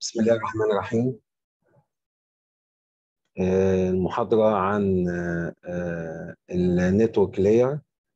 بسم الله الرحمن الرحيم آه، المحاضرة عن النتورك لاير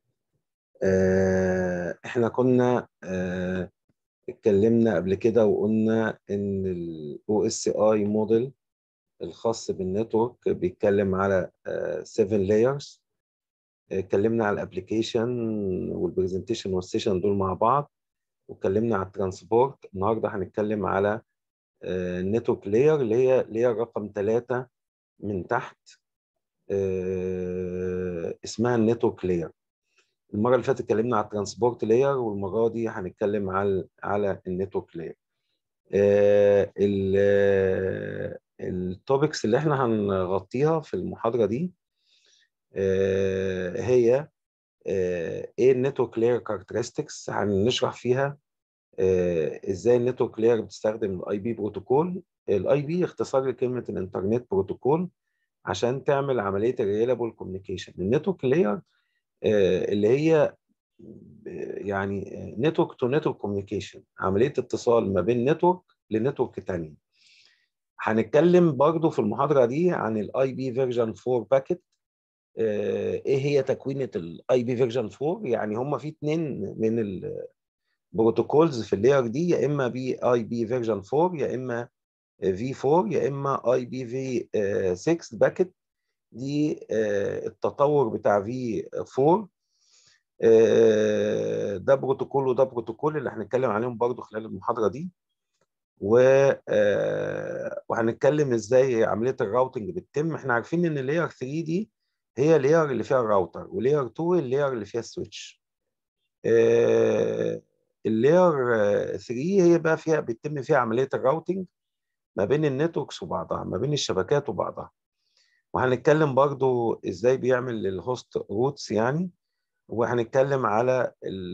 احنا كنا آه، اتكلمنا قبل كده وقلنا ان ال OSI موديل الخاص بالنتورك بيتكلم على 7 layers اتكلمنا على الابلكيشن والبرزنتيشن والسيشن دول مع بعض واتكلمنا على الترانسبورت النهارده هنتكلم على النتورك لاير اللي هي لاير رقم ثلاثة من تحت اسمها النتورك لاير المرة اللي فاتت اتكلمنا على الترانسبورت لاير والمرة دي هنتكلم على على النتورك لاير التوبكس اللي احنا هنغطيها في المحاضرة دي هي ايه النتورك لاير كاركترستكس هنشرح فيها ازاي النتورك لاير بتستخدم الاي بي بروتوكول الاي بي اختصار لكلمه الانترنت بروتوكول عشان تعمل عمليه الريلابل كوميونيكيشن النتورك لاير اللي هي يعني نتورك تو نتورك كوميونيكيشن عمليه اتصال ما بين نتورك لنتورك ثانيه هنتكلم برضو في المحاضره دي عن الاي بي فيرجن 4 باكيت ايه هي تكوينه الاي بي فيرجن 4 يعني هم في اثنين من البروتوكولز في اللاير دي يا اما بي اي بي فيرجن 4 يا اما في 4 يا اما اي بي في 6 باكيت دي التطور بتاع في 4 ده بروتوكول وده بروتوكول اللي هنتكلم عليهم برضو خلال المحاضره دي و وهنتكلم ازاي عمليه الراوتنج بتتم احنا عارفين ان اللاير 3 دي هي اللاير اللي فيها الراوتر ولاير 2 اللاير اللي فيها السويتش اللاير 3 هي بقى فيها بيتم فيها عمليه الراوتنج ما بين النتوركس وبعضها ما بين الشبكات وبعضها وهنتكلم برضو ازاي بيعمل الهوست روتس يعني وهنتكلم على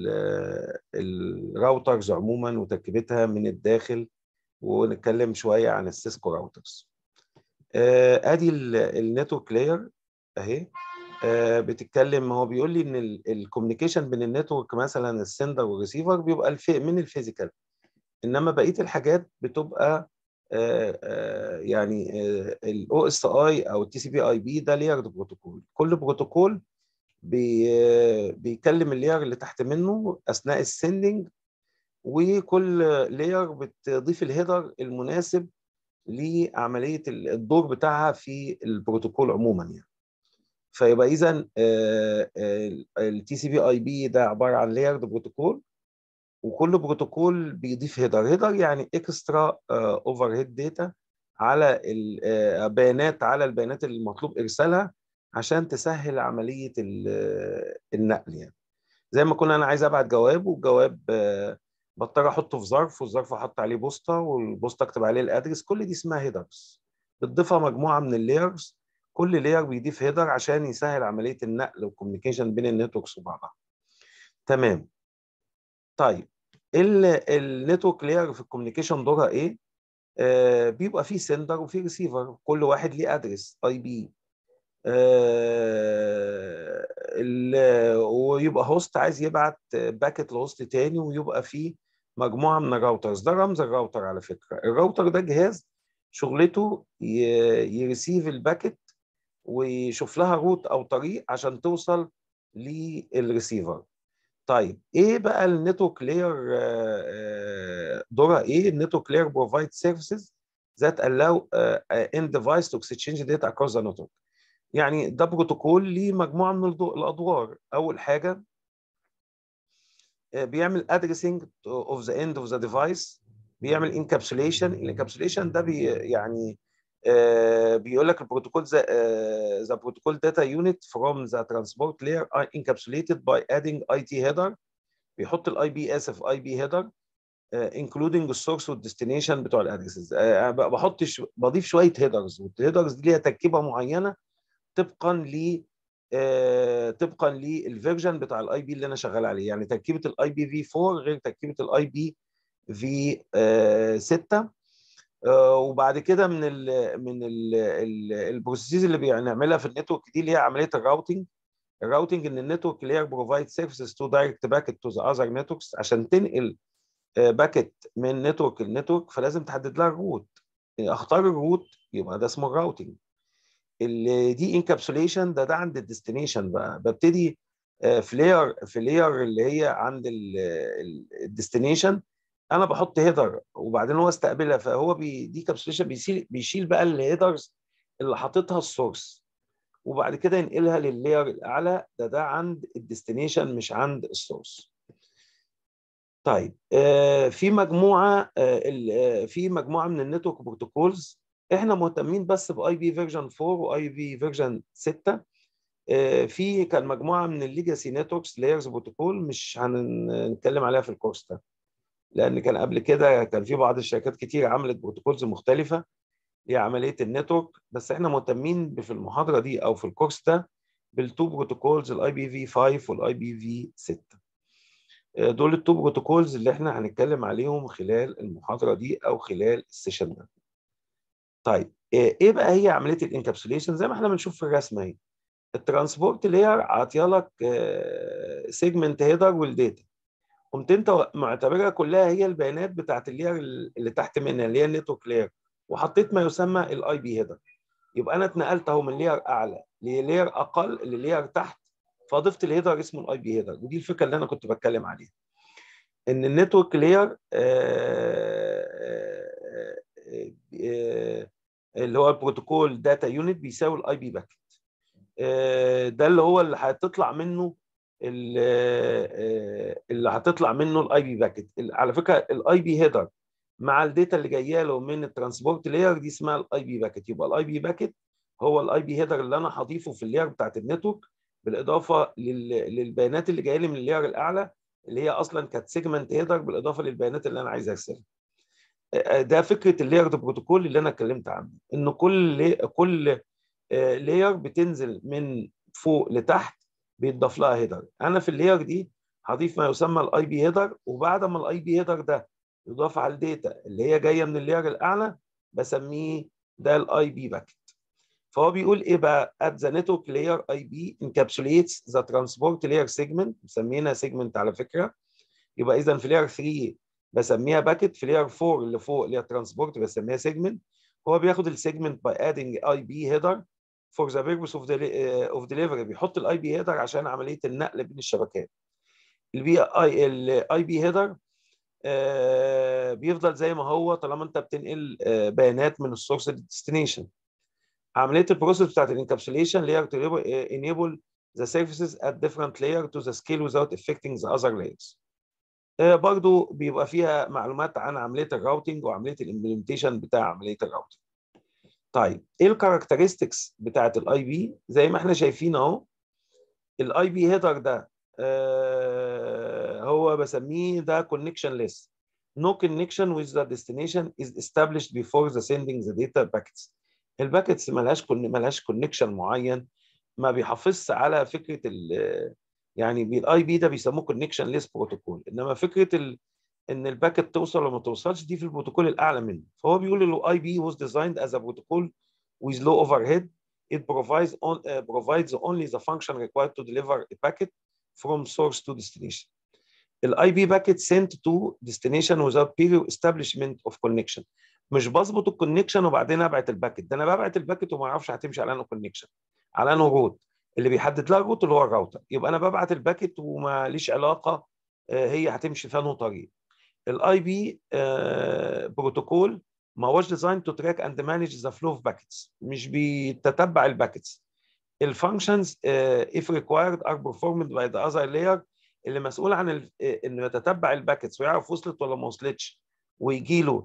الراوترز عموما وتركيبتها من الداخل ونتكلم شويه عن السيسكو راوترز ادي النتورك لاير اهي بتتكلم هو بيقول لي ان الكوميونيكيشن بين النتورك مثلا السندر والريسيفر بيبقى الفي من الفيزيكال انما بقيه الحاجات بتبقى يعني الاو اس اي او التي سي بي اي بي ده لاير بروتوكول كل بروتوكول بي بيكلم اللاير اللي تحت منه اثناء السندنج وكل لاير بتضيف الهيدر المناسب لعمليه الدور بتاعها في البروتوكول عموما يعني فيبقى اذا التي سي بي اي بي ده عباره عن لايرد بروتوكول وكل بروتوكول بيضيف هيدر هيدر يعني اكسترا اوفر هيد داتا على البيانات على البيانات اللي المطلوب ارسالها عشان تسهل عمليه النقل يعني زي ما كنا انا عايز ابعت جواب والجواب بضطر احطه في ظرف والظرف احط عليه بوسطه والبوسطه اكتب عليه الادرس كل دي اسمها هيدرز بتضيفها مجموعه من اللايرز كل لاير بيضيف هيدر عشان يسهل عمليه النقل والكوميونيكيشن بين النتوركس وبعضها تمام طيب النتورك لاير في الكوميونيكيشن دورها ايه آه بيبقى فيه سندر وفيه ريسيفر كل واحد ليه ادرس اي بي آه ويبقى هوست عايز يبعت باكت لهوست تاني ويبقى فيه مجموعه من الراوترز ده رمز الراوتر على فكره الراوتر ده جهاز شغلته يريسيف الباكت ويشوف لها روت او طريق عشان توصل للريسيفر طيب ايه بقى النتورك لاير دورها ايه النتورك لاير بروفايد سيرفيسز that allow uh, end device to exchange data across the network يعني ده بروتوكول ليه مجموعه من الادوار اول حاجه بيعمل addressing of the end of the device بيعمل انكابسوليشن الانكابسوليشن ده بي يعني آه بيقول لك البروتوكول ذا ذا بروتوكول داتا يونت فروم ذا ترانسبورت لاير ار انكابسوليتد باي ادينج اي تي هيدر بيحط الاي بي اسف اي بي هيدر انكلودنج السورس والديستنيشن بتوع الادرسز آه بحط بضيف شويه هيدرز والهيدرز دي ليها تركيبه معينه طبقا ل آه طبقا للفيرجن بتاع الاي بي اللي انا شغال عليه يعني تركيبه الاي بي في 4 غير تركيبه الاي بي في 6 وبعد كده من ال من البروسيسز اللي بنعملها في النتورك دي اللي هي عمليه الراوتنج الراوتنج ان النتورك اللي هي بروفايد سيرفيسز تو دايركت باكيت تو ذا اذر نتوركس عشان تنقل باكت من نتورك لنتورك فلازم تحدد لها الروت اختار الروت يبقى ده اسمه الراوتنج اللي دي انكابسوليشن ده ده عند الديستنيشن بقى ببتدي في لاير في لاير اللي هي عند الديستنيشن انا بحط هيدر وبعدين هو استقبلها فهو بي دي كابسوليشن بيشيل بيشيل بقى الهيدرز اللي حاططها السورس وبعد كده ينقلها لللاير الاعلى ده ده عند الديستنيشن مش عند السورس طيب آه في مجموعه آه في مجموعه من النتورك بروتوكولز احنا مهتمين بس باي بي فيرجن 4 واي بي فيرجن 6 آه في كان مجموعه من الليجاسي نتوركس لايرز بروتوكول مش هنتكلم عليها في الكورس ده لان كان قبل كده كان في بعض الشركات كتير عملت بروتوكولز مختلفه لعمليه النتورك بس احنا مهتمين في المحاضره دي او في الكورس ده بالتو بروتوكولز الاي بي في 5 والاي بي في 6 دول التو بروتوكولز اللي احنا هنتكلم عليهم خلال المحاضره دي او خلال السيشن ده طيب ايه بقى هي عمليه الانكابسوليشن زي ما احنا بنشوف في الرسمه اهي الترانسبورت لاير عاطيه لك سيجمنت هيدر والداتا قمت انت معتبرها كلها هي البيانات بتاعت اللاير اللي تحت منها اللي هي النتورك لاير وحطيت ما يسمى الاي بي هيدر يبقى انا اتنقلت اهو من لاير اعلى للاير اقل للاير تحت فضفت الهيدر اسمه الاي بي هيدر ودي الفكره اللي انا كنت بتكلم عليها ان النتورك لاير اللي هو البروتوكول داتا يونت بيساوي الاي بي باكيت ده اللي هو اللي هتطلع منه اللي هتطلع منه الاي بي باكيت على فكره الاي بي هيدر مع الداتا اللي جايه له من الترانسبورت لاير دي اسمها الاي بي باكيت يبقى الاي بي باكيت هو الاي بي هيدر اللي انا هضيفه في اللاير بتاعت النتورك بالاضافه للبيانات اللي جايه لي من اللاير الاعلى اللي هي اصلا كانت سيجمنت هيدر بالاضافه للبيانات اللي انا عايز ارسلها ده فكره اللاير بروتوكول اللي انا اتكلمت عنه ان كل كل لاير بتنزل من فوق لتحت بيتضاف لها هيدر انا في اللاير دي هضيف ما يسمى الاي بي هيدر وبعد ما الاي بي هيدر ده يضاف على الداتا اللي هي جايه من اللاير الاعلى بسميه ده الاي بي باكيت فهو بيقول ايه بقى at the network layer IP encapsulates the transport layer segment مسمينها segment على فكره يبقى اذا في layer 3 بسميها باكيت في layer 4 اللي فوق اللي هي ترانسبورت بسميها segment هو بياخد السيجمنت by adding IP header for the purpose of, the, uh, of delivery بيحط الاي بي هيدر عشان عمليه النقل بين الشبكات البي اي الاي بي هيدر بيفضل زي ما هو طالما انت بتنقل uh, بيانات من السورس للديستنيشن عمليه البروسيس بتاعت الانكابسوليشن اللي هي enable the services at different layer to the scale without affecting the other layers. uh, برضو بيبقى فيها معلومات عن عمليه الراوتنج وعمليه الامبلمنتيشن بتاع عمليه الراوتنج. طيب ايه الكاركترستكس بتاعت الاي بي زي ما احنا شايفين اهو الاي بي هيدر ده آه هو بسميه ده كونكشن ليس no connection with the destination is established before the sending the data packets الباكتس ملهاش ملهاش كونكشن معين ما بيحافظش على فكره ال يعني الاي بي ده بيسموه كونكشن ليس بروتوكول انما فكره ال ان الباكت توصل ولا ما توصلش دي في البروتوكول الاعلى منه فهو بيقول له اي بي was designed as a protocol with low overhead it provides on, uh, provides only the function required to deliver a packet from source to destination الاي بي باكت sent to destination without period establishment of connection مش بظبط الكونكشن وبعدين ابعت الباكت ده انا ببعت الباكت وما اعرفش هتمشي على انه كونكشن على انه روت اللي بيحدد لها الروت اللي هو الراوتر يبقى انا ببعت الباكت وما ليش علاقه هي هتمشي في انه طريق الاي بي بروتوكول ما هوش ديزاين تو تراك اند مانج ذا فلو اوف باكيتس مش بيتتبع الباكيتس الفانكشنز if required are performed by the other layer اللي مسؤول عن ال... انه يتتبع الباكيتس ويعرف وصلت ولا ما وصلتش ويجي له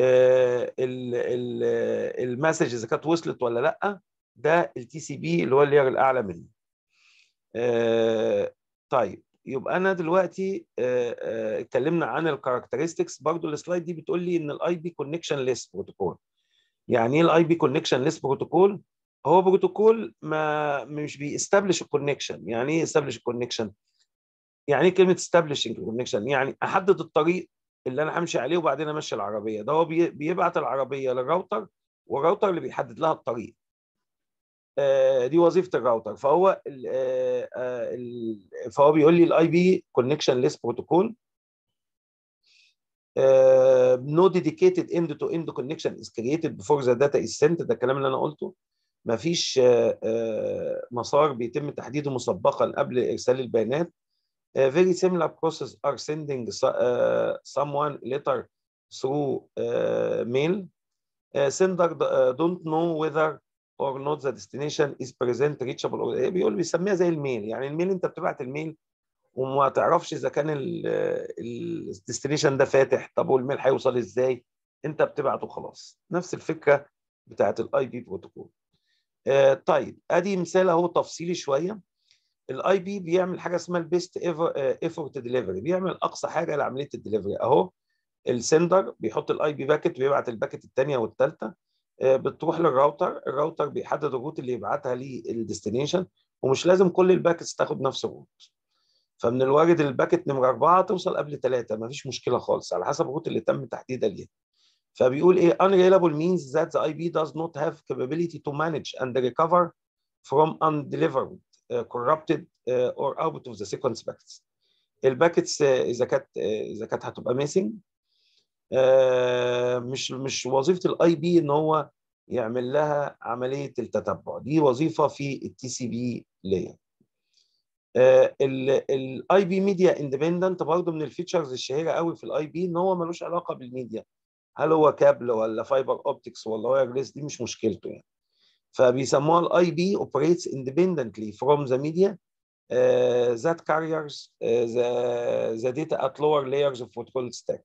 المسج اذا كانت وصلت ولا لا ده التي سي بي اللي هو اللاير الاعلى منه طيب يبقى انا دلوقتي اتكلمنا عن الكاركترستكس برضو السلايد دي بتقول لي ان الاي بي كونكشن ليس بروتوكول يعني ايه الاي بي كونكشن ليس بروتوكول هو بروتوكول ما مش بيستبلش الكونكشن يعني ايه يستبلش الكونكشن يعني ايه كلمه establishing كونكشن يعني احدد الطريق اللي انا همشي عليه وبعدين امشي العربيه ده هو بيبعت العربيه للراوتر والراوتر اللي بيحدد لها الطريق دي وظيفه الراوتر فهو ال فهو بيقول لي الاي بي كونكشن ليس بروتوكول uh, no dedicated end to end connection is created before the data is sent ده الكلام اللي انا قلته مفيش uh, uh, مسار بيتم تحديده مسبقا قبل ارسال البيانات uh, very similar process are sending uh, someone letter through uh, mail uh, sender uh, don't know whether or not the destination is present reachable or بيقول بيسميها زي الميل يعني الميل انت بتبعت الميل وما تعرفش اذا كان الديستنيشن ده فاتح طب والميل هيوصل ازاي انت بتبعته خلاص نفس الفكره بتاعت الاي بي بروتوكول آه طيب ادي مثال اهو تفصيلي شويه الاي بي بيعمل حاجه اسمها البيست ايفورت ديليفري بيعمل اقصى حاجه لعمليه الدليفري اهو السندر بيحط الاي بي باكت بيبعت الباكت الثانيه والثالثه آه بتروح للراوتر الراوتر بيحدد الروت اللي يبعتها للديستنيشن ومش لازم كل الباكتس تاخد نفس الروت فمن الوارد الباكت نمرة أربعة توصل قبل ثلاثة مفيش مشكلة خالص على حسب الروت اللي تم تحديدها ليها. فبيقول إيه unreliable means that the IP does not have capability to manage and recover from undelivered, uh, corrupted uh, or out of the sequence packets. الباكتس إذا كانت إذا كانت هتبقى ميسنج مش مش وظيفة الاي بي إن هو يعمل لها عملية التتبع دي وظيفة في التي سي بي لاير. الاي بي ميديا اندبندنت برضه من الفيتشرز الشهيره قوي في الاي بي ان هو ملوش علاقه بالميديا هل هو كابل ولا فايبر اوبتكس ولا وايرلس دي مش مشكلته يعني فبيسموها الاي بي اوبريتس اندبندنتلي فروم ذا ميديا ذات كاريرز ذا داتا ات لور لايرز اوف بروتوكول ستاك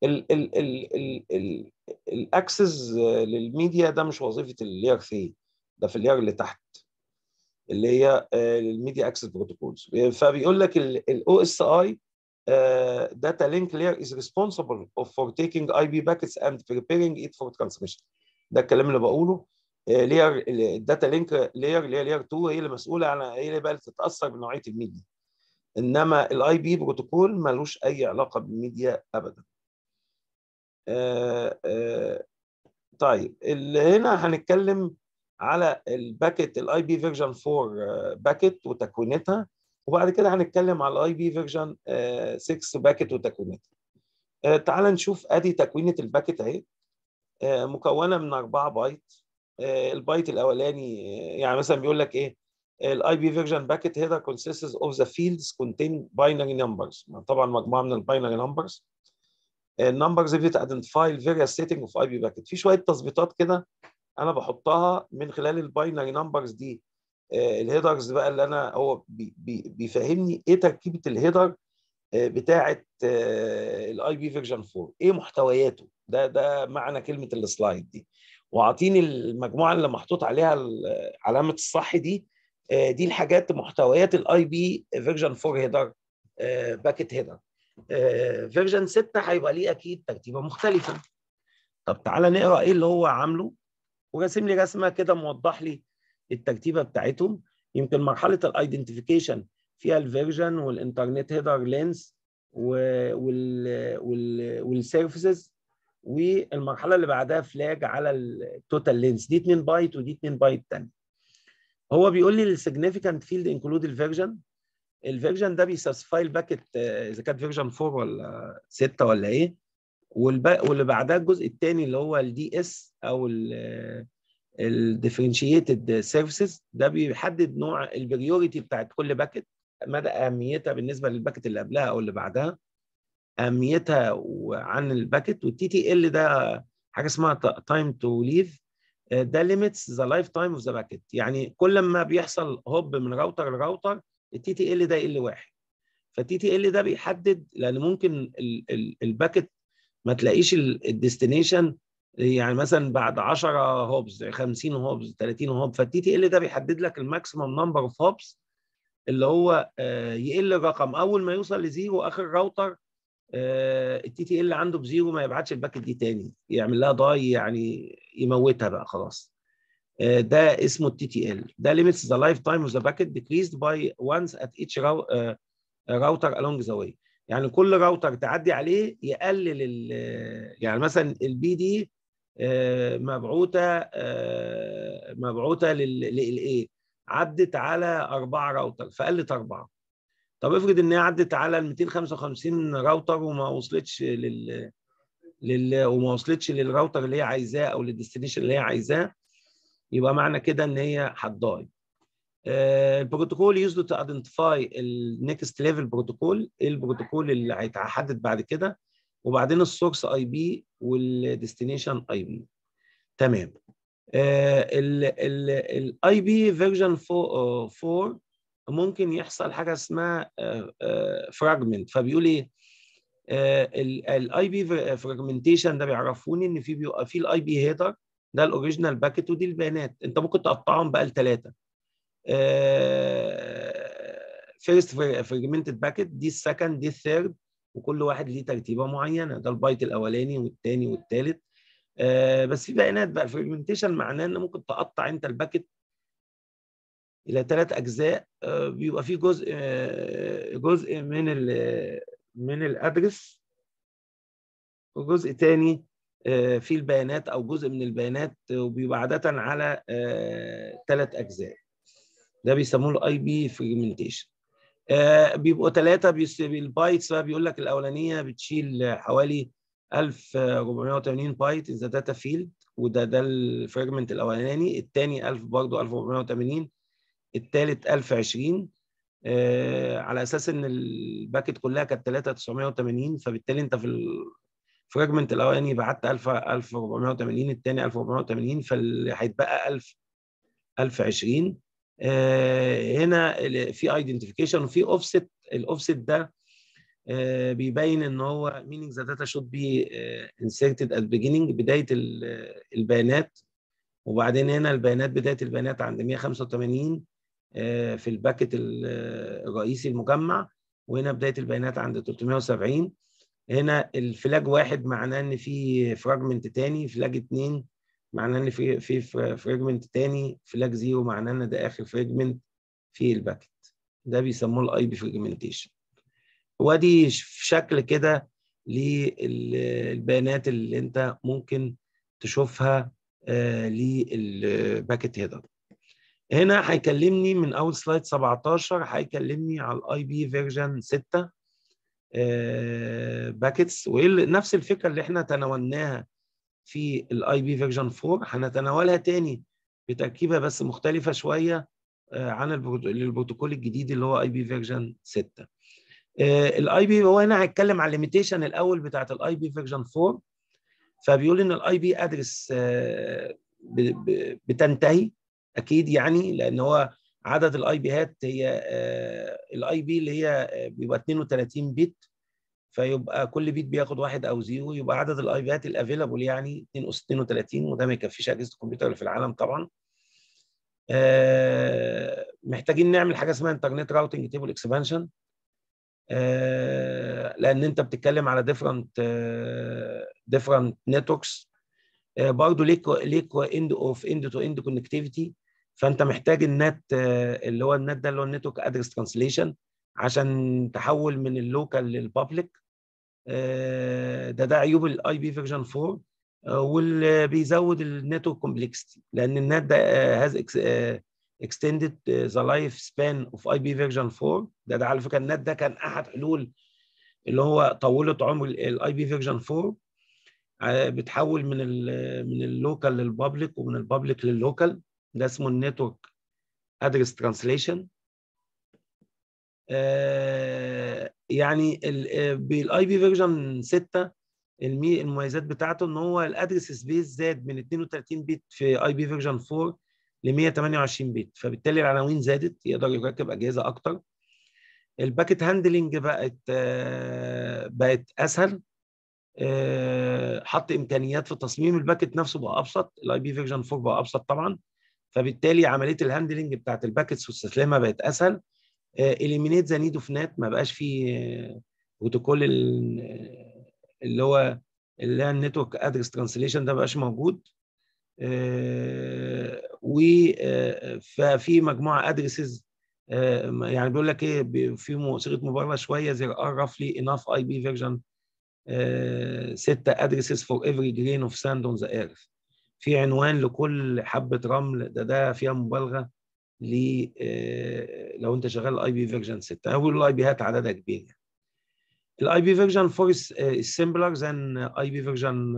الاكسس للميديا ده مش وظيفه اللاير 3 ده في اللاير اللي تحت اللي هي الميديا اكسس بروتوكولز فبيقول لك الاو اس اي data link layer is responsible for taking IP packets and preparing it for transmission ده الكلام اللي بقوله لير الداتا لينك لير اللي هي لير 2 هي اللي مسؤوله عن هي اللي بقى تتاثر بنوعيه الميديا انما الاي بي بروتوكول ملوش اي علاقه بالميديا ابدا آآ آآ طيب اللي هنا هنتكلم على الباكت الاي بي فيرجن 4 باكت وتكوينتها وبعد كده هنتكلم على الاي بي فيرجن 6 باكت وتكوينتها تعال نشوف ادي تكوينه الباكت اهي مكونه من 4 بايت البايت الاولاني يعني مثلا بيقول لك ايه الاي بي فيرجن باكت هيدر consists of the fields contain binary numbers طبعا مجموعه من الباينري نمبرز النمبرز دي identify various setting of IP باكت في شويه تظبيطات كده انا بحطها من خلال الباينري نمبرز دي الهيدرز بقى اللي انا هو بي بي بيفهمني ايه تركيبه الهيدر بتاعه الاي بي فيرجن 4 ايه محتوياته ده ده معنى كلمه السلايد دي واعطيني المجموعه اللي محطوط عليها علامه الصح دي دي الحاجات محتويات الاي بي فيرجن 4 هيدر باكت هيدر فيرجن 6 هيبقى ليه اكيد ترتيبه مختلفه طب تعالى نقرا ايه اللي هو عامله وراسم لي رسمه كده موضح لي الترتيبه بتاعتهم يمكن مرحله الايدنتيفيكيشن فيها الفيرجن والانترنت هيدر لينس والسيرفيسز والمرحله اللي بعدها فلاج على التوتال لينس دي 2 بايت ودي 2 بايت ثانيه هو بيقول لي السيجنيفيكانت فيلد انكلود الفيرجن الفيرجن ده بيسبسيفاي الباكت اذا كانت فيرجن 4 ولا 6 ولا ايه واللي بعدها الجزء الثاني اللي هو الدي اس او الديفرنشيتد سيرفيسز ده بيحدد نوع البريوريتي بتاعت كل باكت مدى اهميتها بالنسبه للباكت اللي قبلها او اللي بعدها اهميتها عن الباكت والتي تي ال ده حاجه اسمها تايم تو ليف ده ليميتس ذا لايف تايم اوف ذا باكت يعني كل ما بيحصل هوب من راوتر لراوتر التي تي ال ده يقل واحد فالتي تي ال ده بيحدد لان ممكن الباكت ما تلاقيش الديستنيشن يعني مثلا بعد 10 هوبز 50 هوبز 30 هوب فالتي تي ال ده بيحدد لك الماكسيمم نمبر اوف هوبز اللي هو يقل الرقم اول ما يوصل لزيرو اخر راوتر التي تي ال عنده بزيرو ما يبعتش الباكت دي تاني يعمل لها داي يعني يموتها بقى خلاص ده اسمه التي تي ال ده limits the lifetime of the packet decreased by once at each router along the way يعني كل راوتر تعدي عليه يقلل يعني مثلا البي دي مبعوثه مبعوثه للايه عدت على اربعه راوتر فقلت اربعه طب افرض ان هي عدت على ال 255 راوتر وما وصلتش لل لل... وما وصلتش للراوتر اللي هي عايزاه او للديستنيشن اللي هي عايزاه يبقى معنى كده ان هي هتضاي البروتوكول يوزد تو ايدنتيفاي النكست ليفل بروتوكول ايه البروتوكول اللي هيتحدد بعد كده وبعدين السورس اي بي والديستنيشن اي بي تمام الاي بي فيرجن 4 ممكن يحصل حاجه اسمها فراجمنت فبيقول ايه الاي بي فراجمنتيشن ده بيعرفوني ان في بيبقى في الاي بي هيدر ده الاوريجينال باكيت ودي البيانات انت ممكن تقطعهم بقى لثلاثه فيرست فراجمنتد باكيت دي السكند دي الثيرد وكل واحد ليه ترتيبه معينه ده البايت الاولاني والثاني والثالث آه بس في بيانات بقى الفريجمنتيشن معناه ان ممكن تقطع انت الباكت الى ثلاث اجزاء آه بيبقى في جزء آه جزء من ال من الادرس وجزء تاني في البيانات او جزء من البيانات وبيبقى عاده على ثلاث اجزاء ده بيسموه الاي بي فريجمنتيشن بيبقوا ثلاثه البايتس بقى بيقول لك الاولانيه بتشيل حوالي 1480 بايت ذا داتا فيلد وده ده الفريجمنت الاولاني الثاني 1000 برضه 1480 الثالث 1020 آه على اساس ان الباكت كلها كانت 3980 فبالتالي انت في الفريجمنت الاولاني بعت 1000 1480 الثاني 1480 فاللي هيتبقى 1000 1020 آه هنا في ايدنتيفيكيشن وفي اوفست الاوفست ده Uh, بيبين ان هو meaning the data should be uh, inserted at beginning بدايه البيانات وبعدين هنا البيانات بدايه البيانات عند 185 uh, في الباكت الرئيسي المجمع وهنا بدايه البيانات عند 370 هنا الفلاج واحد معناه ان في فراجمنت تاني فلاج اتنين معناه ان في في فراجمنت تاني فلاج زيرو معناه ان ده اخر فراجمنت في الباكت ده بيسموه الاي بي فراجمنتيشن وادي في شكل كده للبيانات اللي انت ممكن تشوفها آه للباكت هيدر هنا هيكلمني من اول سلايد 17 هيكلمني على الاي بي فيرجن 6 آه باكتس ونفس الفكره اللي احنا تناولناها في الاي بي فيرجن 4 هنتناولها تاني بتركيبه بس مختلفه شويه آه عن البروتوكول الجديد اللي هو اي بي فيرجن 6 الاي بي هو هنا هيتكلم على الليميتيشن الاول بتاعت الاي بي فيرجن 4 فبيقول ان الاي بي ادرس بتنتهي اكيد يعني لان هو عدد الاي بيهات هي الاي بي اللي هي بيبقى 32 بت فيبقى كل بيت بياخد واحد او زيرو يبقى عدد الاي بيات الافيلابل يعني 32 وده ما يكفيش اجهزه الكمبيوتر اللي في العالم طبعا محتاجين نعمل حاجه اسمها انترنت راوتنج تيبل اكسبانشن لان انت بتتكلم على ديفرنت ديفرنت نتوركس برضه ليك ليك اند اوف اند تو اند كونكتيفيتي فانت محتاج النت اللي هو النت ده اللي هو النتورك ادرس ترانسليشن عشان تحول من اللوكال للبابليك ده ده عيوب الاي بي فيرجن 4 واللي بيزود النتورك كومبلكسيتي لان النت ده هاز extended the life span of IP version 4 ده ده على فكره النت ده كان احد حلول اللي هو طولت عمر الاي بي فيرجن 4 بتحول من ال من اللوكال للبابليك ومن البابليك لللوكال ده اسمه النتورك ادرس ترانسليشن يعني بالاي بي فيرجن 6 المميزات بتاعته ان هو الادرس سبيس زاد من 32 بت في اي بي فيرجن 4 ل 128 بت فبالتالي العناوين زادت يقدر يركب اجهزه اكتر الباكت هاندلنج بقت بقت اسهل حط امكانيات في تصميم الباكت نفسه بقى ابسط الاي بي فيرجن 4 بقى ابسط طبعا فبالتالي عمليه الهاندلنج بتاعت الباكتس واستسلامها بقت اسهل اليمينيت ذا نيد اوف نت ما بقاش فيه بروتوكول اللي هو اللي هي النتورك ادرس ترانسليشن ده ما بقاش موجود وفي مجموعه ادرسز يعني بيقول لك ايه في صيغه مبالغه شويه زي ار roughly enough اي بي فيرجن 6 ادرسز فور افري جرين اوف ساند اون ذا ايرث في عنوان لكل حبه رمل ده ده فيها مبالغه ل لو انت شغال اي بي فيرجن 6 او الاي بيهات عددها كبير الاي بي فيرجن 4 is simpler than اي بي فيرجن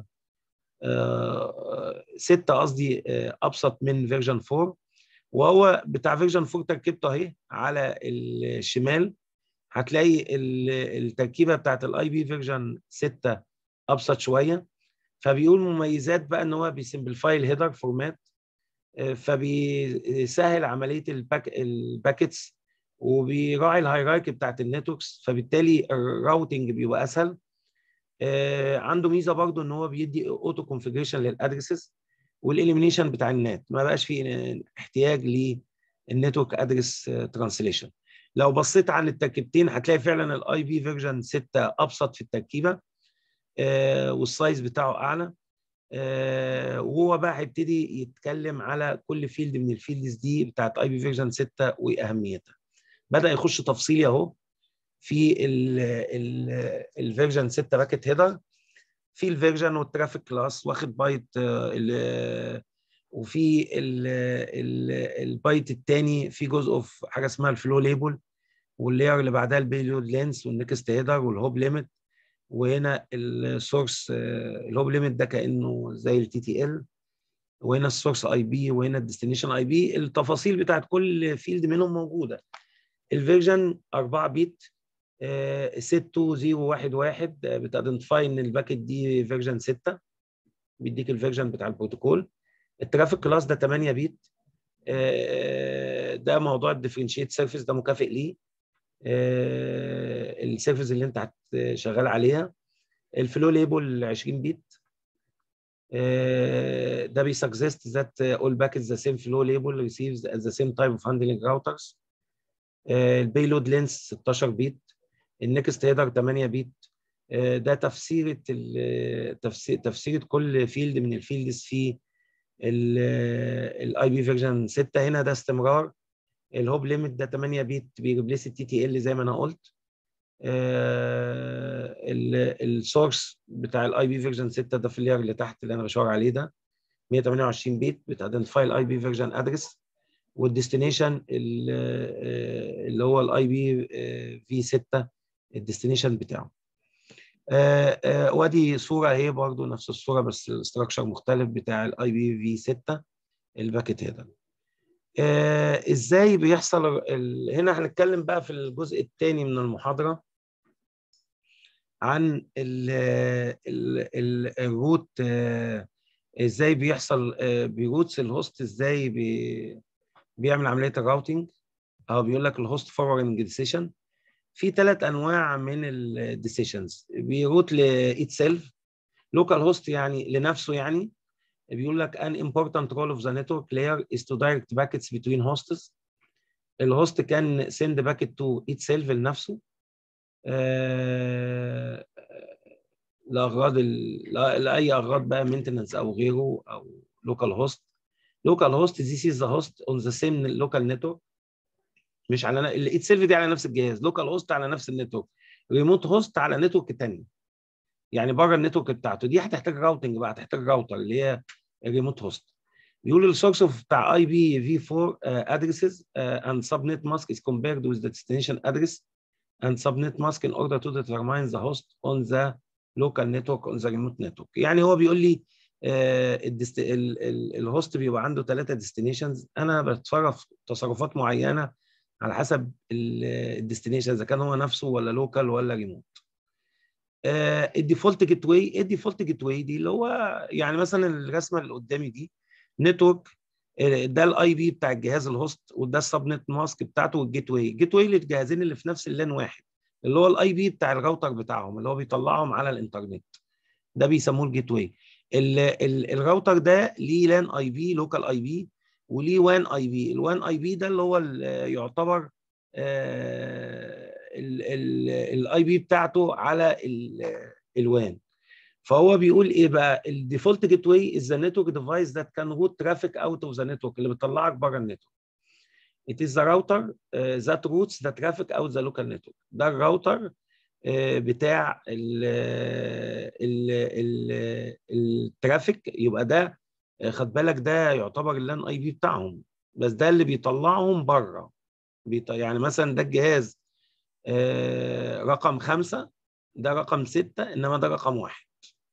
6 قصدي ابسط من فيرجن 4 وهو بتاع فيرجن 4 تركيبته اهي على الشمال هتلاقي التركيبه بتاعت الاي بي فيرجن 6 ابسط شويه فبيقول مميزات بقى ان هو بيسمبليفاي الهيدر فورمات فبيسهل عمليه الباك الباكتس وبيراعي الهيراركي بتاعت النتوركس فبالتالي الراوتنج بيبقى اسهل عنده ميزه برضو ان هو بيدي اوتو كونفيجريشن للادرسز والاليمينيشن بتاع النت ما بقاش فيه احتياج للنتورك ادرس ترانسليشن لو بصيت على التركيبتين هتلاقي فعلا الاي بي فيرجن 6 ابسط في التركيبه آه والسايز بتاعه اعلى آه وهو بقى هيبتدي يتكلم على كل فيلد من الفيلدز دي بتاعت اي بي فيرجن 6 واهميتها بدا يخش تفصيلي اهو في الفيرجن 6 باكيت هيدر في الفيرجن والترافيك كلاس واخد بايت وفي البايت الثاني في جزء في حاجه اسمها الفلو ليبل واللاير اللي بعدها البيلود لينس والنكست هيدر والهوب ليميت وهنا السورس الهوب ليميت ده كانه زي التي تي ال وهنا السورس اي بي وهنا الديستنيشن اي بي التفاصيل بتاعت كل فيلد منهم موجوده الفيرجن 4 بيت 6011 بتايدنتيفاي ان الباكت دي فيرجن 6 بيديك الفيرجن بتاع البروتوكول الترافيك كلاس ده 8 بيت ده موضوع الديفرنشيت سيرفيس ده مكافئ ليه السيرفيس اللي انت شغال عليها الفلو ليبل 20 بيت ده بيسجست ذات all packets the same flow label receives at the same type of handling routers البيلود لينس 16 بيت النكست هيدر 8 بيت ده تفسيره تفسير تفسيره كل فيلد من الفيلدز في الاي بي فيرجن 6 هنا ده استمرار الهوب ليميت ده 8 بيت بيريبليس التي تي ال زي ما انا قلت السورس بتاع الاي بي فيرجن 6 ده في اللير اللي تحت اللي انا بشاور عليه ده 128 بيت بتايدنتيفاي الاي بي فيرجن ادرس والديستنيشن اللي هو الاي بي في 6 الديستنيشن بتاعه آآ آآ وادي صوره اهي برضو نفس الصوره بس الاستراكشر مختلف بتاع الاي بي في 6 الباكت هيدر ازاي بيحصل ال... هنا هنتكلم بقى في الجزء الثاني من المحاضره عن ال ال ال الروت ازاي بيحصل بيروتس الهوست ازاي بي... بيعمل عمليه الراوتنج او بيقول لك الهوست فورورنج ديسيشن في ثلاث انواع من الديسيشنز بيروت لايت سيلف لوكال هوست يعني لنفسه يعني بيقول لك an important role of the network layer is to direct packets between hosts الهوست كان send packet to itself لنفسه آه لاغراض لاي اغراض بقى maintenance او غيره او local host local host this is the host on the same local network مش على الايت سيلف دي على نفس الجهاز لوكال هوست على نفس النتورك ريموت هوست على نتورك ثانيه يعني بره النتورك بتاعته دي هتحتاج راوتنج بقى هتحتاج راوتر اللي هي الريموت هوست بيقول السورس اوف بتاع اي بي في 4 ادريسز اند سبنت ماسك از compared with the destination address and subnet mask in order to determine the host on the local network on the remote network يعني هو بيقول لي الهوست بيبقى عنده ثلاثه ديستنيشنز انا بتصرف تصرفات معينه على حسب الديستنيشن اذا كان هو نفسه ولا لوكال ولا ريموت الديفولت جيت واي الديفولت جيت واي دي اللي هو يعني مثلا الرسمه اللي قدامي دي نتورك ده الاي بي بتاع الجهاز الهوست وده السب نت ماسك بتاعته والجيت واي الجيت واي للجهازين اللي في نفس اللان واحد اللي هو الاي بي بتاع الراوتر بتاعهم اللي هو بيطلعهم على الانترنت ده بيسموه الجيت واي الراوتر ده ليه لان اي بي لوكال اي بي وليه وان اي بي الوان اي بي ده اللي هو يعتبر الاي بي بتاعته على الوان فهو بيقول ايه بقى الديفولت جيت واي از ذا نتورك ديفايس ذات كان روت ترافيك اوت اوف ذا نتورك اللي بتطلعك بره النتورك It is the router uh, that routes the traffic out the local network. ده الراوتر uh, بتاع ال ال ال الترافيك يبقى ده خد بالك ده يعتبر اللان اي بي بتاعهم بس ده اللي بيطلعهم بره بيط... يعني مثلا ده الجهاز آه رقم خمسة ده رقم ستة انما ده رقم واحد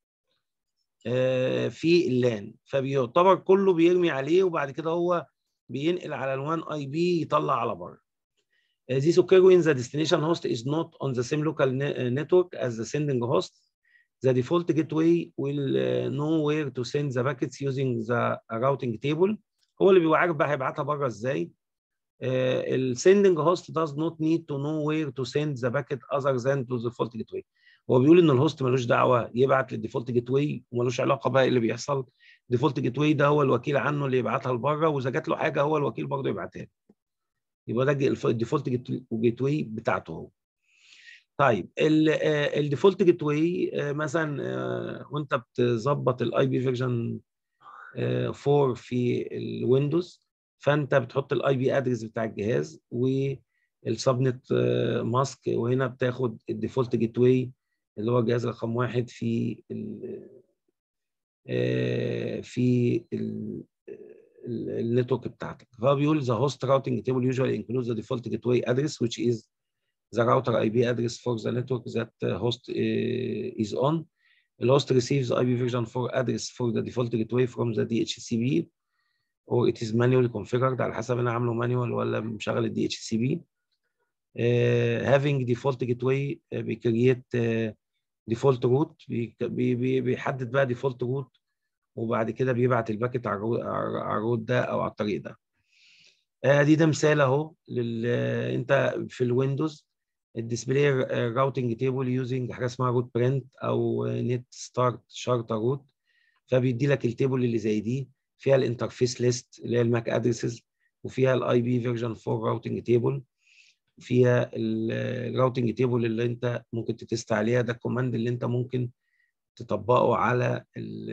آه، في اللان فبيعتبر كله بيرمي عليه وبعد كده هو بينقل على الوان اي بي يطلع على بره This occurs when the destination host is not on the same local network as the sending host. The default gateway will know where to send the packets using the routing table. هو اللي بيبقى عارف بقى هيبعتها بره ازاي. ال sending host does not need to know where to send the packet other than to the default gateway. هو بيقول ان الهوست ملوش دعوه يبعت للديفولت جيت واي وملوش علاقه بقى اللي بيحصل الديفولت جيت واي ده هو الوكيل عنه اللي يبعتها لبره واذا جات له حاجه هو الوكيل برضه يبعتها له يبقى ده الديفولت جيت واي بتاعته هو طيب الديفولت جيت واي مثلا وانت بتظبط الاي بي فيرجن 4 في الويندوز فانت بتحط الاي بي ادرس بتاع الجهاز والسبنت ماسك وهنا بتاخد الديفولت جيت واي اللي هو الجهاز رقم واحد في ال في النتورك بتاعتك فهو بيقول the host routing table usually includes the default gateway address which is the router IP address for the network that host is on. The host receives IP version 4 address for the default gateway from the DHCP or it is manually configured على حسب انا عامله manual ولا مشغل ال DHCP. Uh, having default gateway uh, بيكريت uh, default root بي بي بيحدد بقى default root وبعد كده بيبعت الباكت على الروت ده او على الطريق ده. ادي ده مثال اهو لل انت في الويندوز الديسبلاي راوتنج تيبل يوزنج حاجه اسمها روت برنت او نت ستارت شارت روت فبيدي لك التيبل اللي زي دي فيها الانترفيس ليست اللي هي الماك ادريسز وفيها الاي بي فيرجن 4 راوتنج تيبل فيها الراوتنج تيبل اللي انت ممكن تتست عليها ده الكوماند اللي انت ممكن تطبقه على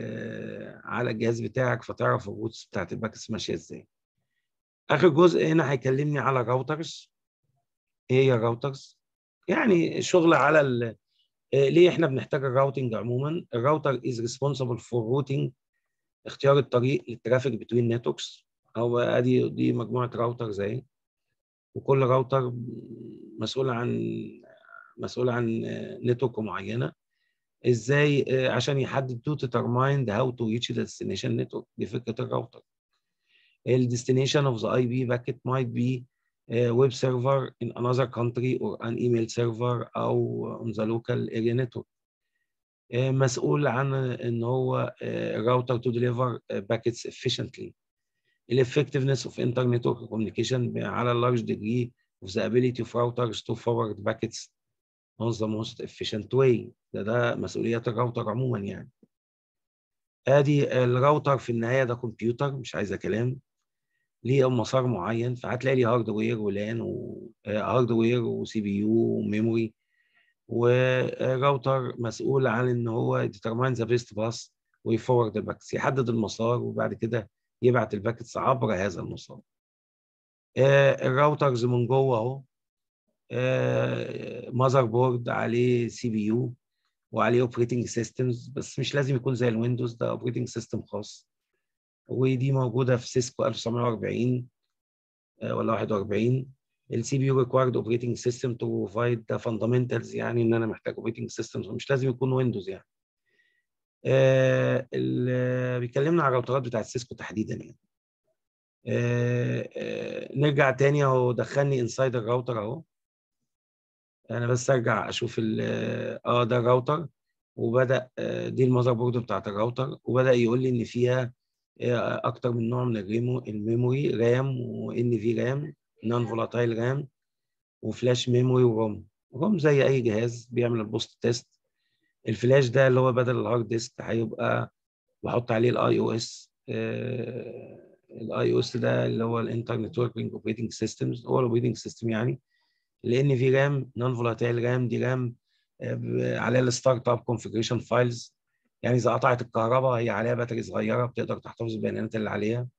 على الجهاز بتاعك فتعرف الروتس بتاعت الباكس ماشيه ازاي. اخر جزء هنا هيكلمني على الراوترز. ايه هي الراوترز؟ يعني شغل على ال... ليه احنا بنحتاج الراوتنج عموما؟ الراوتر از ريسبونسبل فور روتنج اختيار الطريق للترافيك بتوين نتوركس او ادي دي مجموعه راوتر زي وكل راوتر مسؤول عن مسؤول عن نتورك معينه ازاي عشان يحدد تو determine how to reach the destination network دي فكره الراوتر ال destination of the IP packet might be a web server in another country or an email server او on the local area network مسؤول عن ان هو الراوتر to deliver packets efficiently the effectiveness of internet communication على a large degree of the ability of routers to forward packets on the most efficient way ده ده مسؤوليات الراوتر عموما يعني ادي الراوتر في النهايه ده كمبيوتر مش عايزه كلام ليه مسار معين فهتلاقي لي هاردوير ولان وهاردوير وسي بي يو وميموري وراوتر مسؤول عن ان هو determine the best path ويفورد الباكتس يحدد المسار وبعد كده يبعت الباكتس عبر هذا المسار الراوترز من جوه اهو ماذر بورد عليه سي بي يو وعليه اوبريتنج سيستمز بس مش لازم يكون زي الويندوز ده اوبريتنج سيستم خاص ودي موجوده في سيسكو 1940 ولا 41 السي بي يو ريكوايرد اوبريتنج سيستم تو بروفايد ده فاندامنتالز يعني ان انا محتاج اوبريتنج سيستم مش لازم يكون ويندوز يعني آه بيكلمنا على الراوترات بتاعت سيسكو تحديدا يعني آه آه نرجع تاني اهو دخلني انسايد الراوتر اهو انا بس ارجع اشوف اه ده الراوتر وبدا دي المذر بورد بتاعت الراوتر وبدا يقول لي ان فيها اكتر من نوع من الريمو الميموري رام وان في رام نون فولاتايل رام وفلاش ميموري وروم روم زي اي جهاز بيعمل البوست تيست الفلاش ده اللي هو بدل الهارد ديسك هيبقى بحط عليه الاي او اس الاي او اس ده اللي هو الانترنت وركينج اوبريتنج سيستمز هو الاوبريتنج سيستم يعني لان في رام نون فولاتايل رام دي رام عليها الستارت اب كونفجريشن فايلز يعني اذا قطعت الكهرباء هي عليها باتري صغيره بتقدر تحتفظ بالبيانات اللي عليها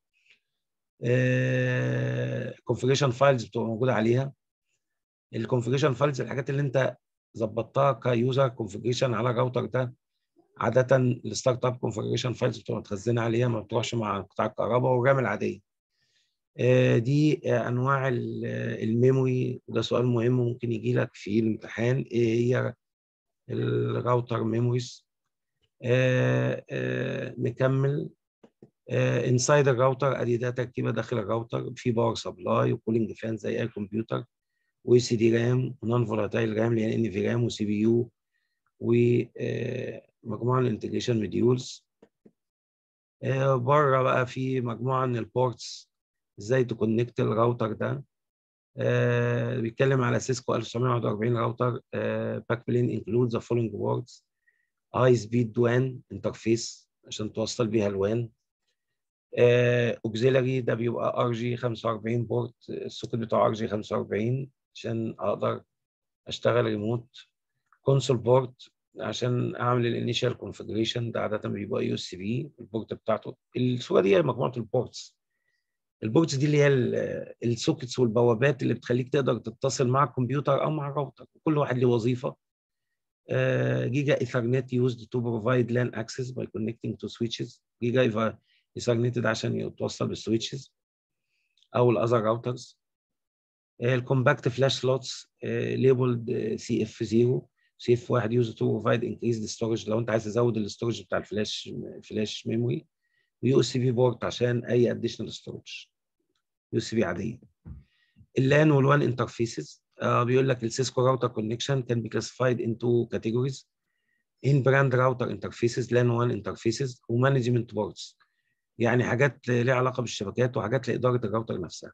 كونفجريشن فايلز بتبقى موجوده عليها الكونفجريشن فايلز الحاجات اللي انت ظبطتها كيوزر كونفجريشن على الراوتر ده عاده الستارت اب كونفجريشن فايلز بتبقى متخزنه عليها ما بتروحش مع قطاع الكهرباء والرام العاديه دي انواع الميموري وده سؤال مهم ممكن يجي لك في الامتحان ايه هي الراوتر ميموريز نكمل انسايد الراوتر ادي ده تركيبه داخل الراوتر في باور سبلاي وكولينج فان زي اي كمبيوتر و سي دي رام ونون فولاتايل رام اللي هي ان في رام وسي بي يو ومجموعه من الانتجريشن مديولز بره بقى في مجموعه من البورتس ازاي تكونكت الراوتر ده آه بيتكلم على سيسكو 1941 راوتر باك بلين انكلود ذا فولوينج بورتس هاي سبيد وان انترفيس عشان توصل بيها الوان اوكسيلري ده بيبقى ار جي 45 بورت السوكت بتاعه ار جي 45 عشان اقدر اشتغل ريموت كونسول بورت عشان اعمل الانيشال كونفجريشن ده عاده بيبقى يو اس بي البورت بتاعته الصوره دي هي مجموعه البورتس البورتس دي اللي هي السوكتس والبوابات اللي بتخليك تقدر تتصل مع الكمبيوتر او مع الراوتر كل واحد له وظيفه جيجا ايثرنت used to provide LAN access by connecting to switches جيجا ايثرنت ده عشان يتوصل بالسويتشز او الاذر راوترز الكومباكت فلاش سلوتس ليبلد سي اف 0 سي اف 1 يوز تو بروفايد انكريز ستورج لو انت عايز تزود الاستورج بتاع الفلاش فلاش ميموري ويو اس بي بورت عشان اي اديشنال ستورج يو اس بي عاديه اللان والوان انترفيسز uh, بيقول لك السيسكو راوتر كونكشن كان بي كلاسيفايد انتو كاتيجوريز ان براند راوتر انترفيسز لان وان انترفيسز ومانجمنت بوردز يعني حاجات ليها علاقه بالشبكات وحاجات لاداره الراوتر نفسها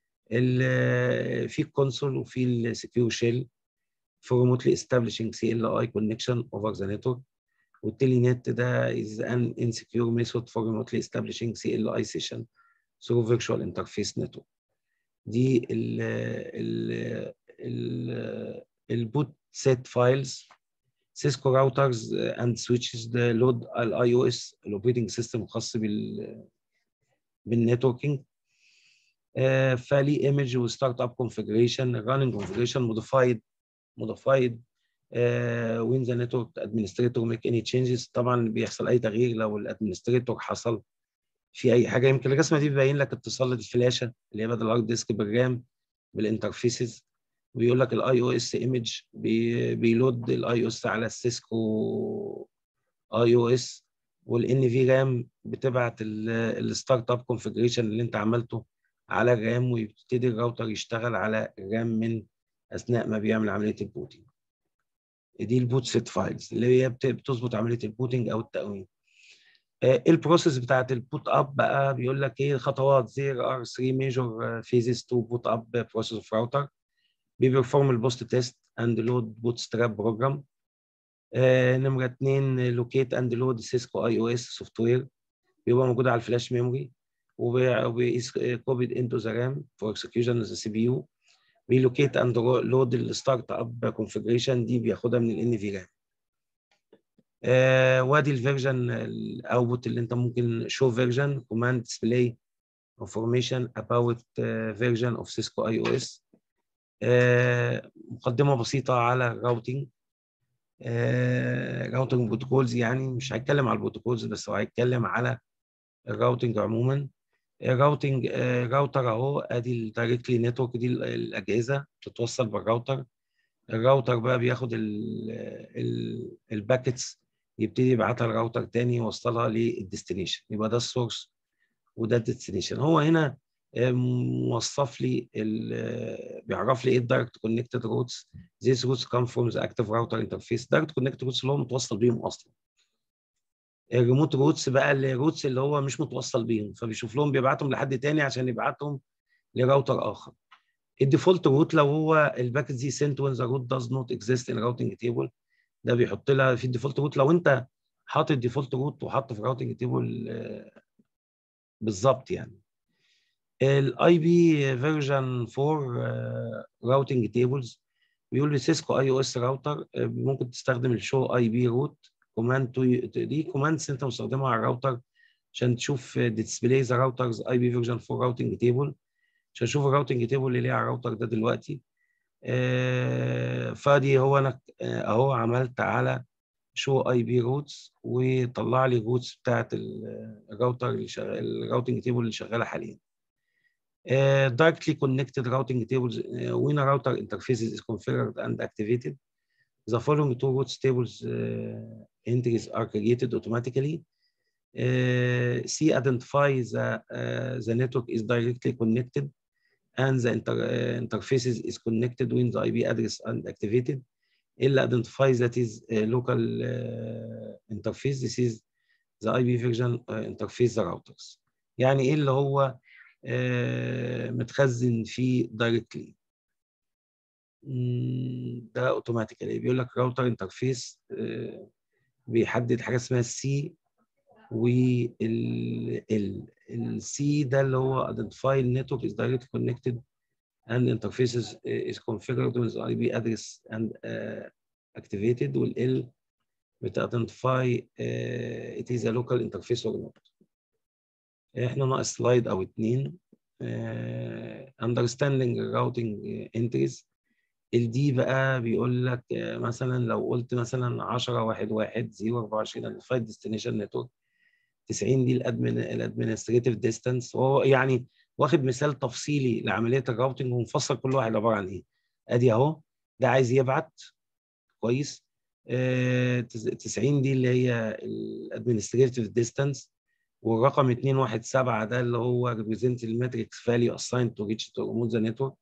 في الكونسول وفي السكيور شيل for remotely establishing CLI connection over the network والتيلينت ده is an insecure method for remotely establishing CLI session through virtual interface network دي ال ال ال البوت سيت فايلز سيسكو راوترز اند سويتشز ده لود الاي او اس الاوبريتنج سيستم الخاص بال بالنتوركينج فليه ايمج وستارت اب كونفجريشن راننج كونفجريشن موديفايد modified uh, when the network administrator make any changes طبعا بيحصل اي تغيير لو الادمنستريتور حصل في اي حاجه يمكن الرسمه دي بيبين لك اتصال الفلاشه اللي هي بدل الهارد ديسك بالرام بالانترفيسز ويقول لك الاي او اس ايمج بيلود الاي او اس على السيسكو اي او اس والان في رام بتبعت الستارت اب كونفجريشن اللي انت عملته على الرام ويبتدي الراوتر يشتغل على الرام من اثناء ما بيعمل عمليه البوتنج دي البوت سيت فايلز اللي هي بتظبط عمليه البوتنج او التقويم آه البروسيس بتاعت البوت اب بقى بيقول لك ايه الخطوات زير ار 3 ميجور فيزز تو بوت اب بروسيس اوف راوتر بيبرفورم البوست تيست اند لود بوت ستراب بروجرام نمره اثنين لوكيت اند لود سيسكو اي او اس سوفت وير بيبقى موجود على الفلاش ميموري وبيس كوبيد انتو ذا رام فور اكسكيوشن ذا سي بي يو ريلوكيت اند لود الستارت اب كونفجريشن دي بياخدها من الان في رام آه وادي الفيرجن الاوتبوت اللي انت ممكن شو فيرجن كوماند ديسبلاي انفورميشن اباوت فيرجن اوف سيسكو اي او اس مقدمه بسيطه على الراوتنج راوتنج بروتوكولز يعني مش هيتكلم على البروتوكولز بس هو هيتكلم على الراوتنج عموما الراوتنج راوتر اهو ادي الدايركتلي نتورك دي الاجهزه بتتوصل بالراوتر الراوتر بقى بياخد الباكتس يبتدي يبعتها لراوتر تاني يوصلها للديستنيشن يبقى ده السورس وده الديستنيشن هو هنا موصف لي بيعرف لي ايه الدايركت كونكتد روتس these routes come from the active router interface دايركت كونكتد روتس اللي هو متوصل بيهم اصلا الريموت روتس بقى الروتس اللي هو مش متوصل بيهم فبيشوف لهم بيبعتهم لحد تاني عشان يبعتهم لراوتر اخر الديفولت روت لو هو الباكت دي سنت وين ذا روت داز نوت اكزيست ان راوتنج تيبل ده بيحط لها في الديفولت روت لو انت حاطط ديفولت روت وحاطه في راوتنج تيبل بالظبط يعني الاي بي فيرجن 4 راوتنج تيبلز بيقول لي سيسكو اي او اس راوتر ممكن تستخدم الشو اي بي روت كوماند دي كوماندز انت مستخدمها على الراوتر عشان تشوف ديسبلاي ذا راوترز اي بي فيرجن 4 راوتنج تيبل عشان اشوف الراوتنج تيبل اللي ليه على الراوتر ده دلوقتي آه فدي هو انا اهو عملت على شو اي بي روتس وطلع لي الروتس بتاعت الراوتر اللي شغال الراوتنج تيبل اللي شغاله حاليا Uh, directly connected routing tables uh, when a router interface is configured and activated The following two routes tables uh, entries are created automatically. Uh, C identify the, uh, the network is directly connected and the inter, uh, interfaces is connected when the IP address is activated. L identify that is a local uh, interface. This is the IP version uh, interface the routers. يعني ايه اللي هو uh, متخزن فيه directly. ده اوتوماتيكالي بيقول لك راوتر انترفيس بيحدد حاجه اسمها السي وال ال السي ده اللي هو identify network is directly connected and interfaces is configured with IP address and uh, activated وال L بت identify uh, it is a local interface or not احنا ناقص سلايد او اتنين uh, understanding routing entries الدي بقى بيقول لك مثلا لو قلت مثلا 10 1 1 0 24 الفايت ديستنيشن نتورك 90 دي الادمن الادمنستريتيف ديستانس وهو يعني واخد مثال تفصيلي لعمليه الراوتنج ومفصل كل واحد عباره عن ايه ادي اهو ده عايز يبعت كويس آه 90 دي اللي هي الادمنستريتيف ديستانس والرقم 217 ده اللي هو ريبريزنت الماتريكس فاليو اساين تو ريتش تو ريموت ذا نتورك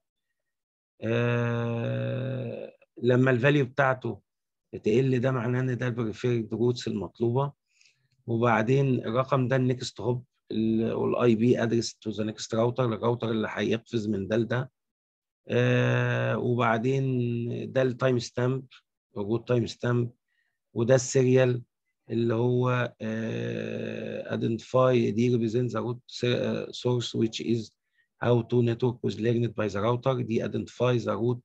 آه لما الفاليو بتاعته تقل ده معناه ان ده البريفيرد روتس المطلوبه وبعدين الرقم ده النكست هوب والاي بي ادرس تو ذا نكست راوتر الراوتر اللي هيقفز من ده لده آه وبعدين ده التايم ستامب وجود تايم ستامب وده السيريال اللي هو آه identify دي represents the root source which is how to network was learned by the router دي identify the root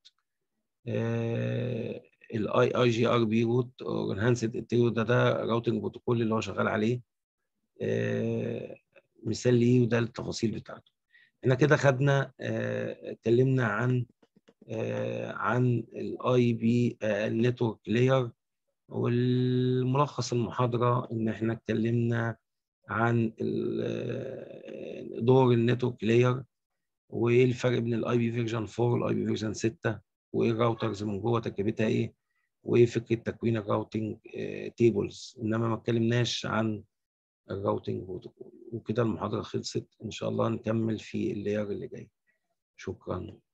الاي اي جي ار بي روت او انهانسد انتيريور ده ده راوتنج بروتوكول اللي هو شغال عليه آه مثال ليه وده التفاصيل بتاعته احنا كده خدنا اتكلمنا آه عن آه عن الاي بي النتورك لاير والملخص المحاضره ان احنا اتكلمنا عن دور النتورك لاير وايه الفرق بين الاي بي فيرجن 4 والاي بي فيرجن 6 وايه الراوترز من جوه تركيبتها ايه وايه فكره تكوين الراوتنج تيبلز انما ما اتكلمناش عن الراوتنج بروتوكول وكده المحاضره خلصت ان شاء الله نكمل في اللاير اللي جاي شكرا